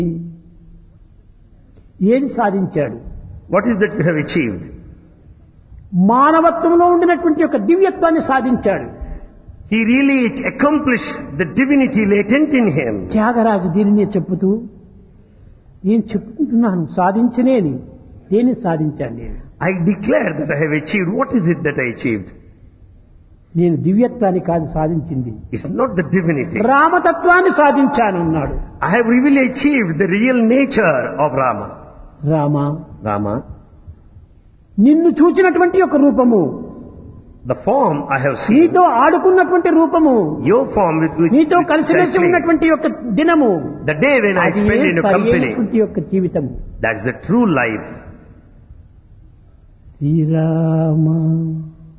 ఏది సాధించాడు What is that you have achieved? మానవత్వంలో ఉండినటువంటి యొక్క దివ్యత్వాన్ని సాధించాడు He really accomplished the divinity latent in him. Tyagaraju దీనినే చెప్పుతూ నేను చెప్పుకుంటున్నాను సాధించనేని దేన్ని సాధించాను నేను I declare that I have achieved. What is it that I achieved? నేను దివ్యత్వాన్ని కాదు సాధించింది It's not the divinity. రామతత్వాన్ని సాధించాను అన్నాడు I have really achieved the real nature of Rama. Rama Rama, నిన్ను చూచినటువంటి ఒక రూపము the form I have seen, నీతో ఆడుకున్నటువంటి రూపము your form with which నీతో which I కలిసిమెలిసి sleep, ఉన్నటువంటి యొక్క దినము the day when I అది spend ఏ in your సరి company, అయినటువంటి యొక్క జీవితము that's the true life. Srirama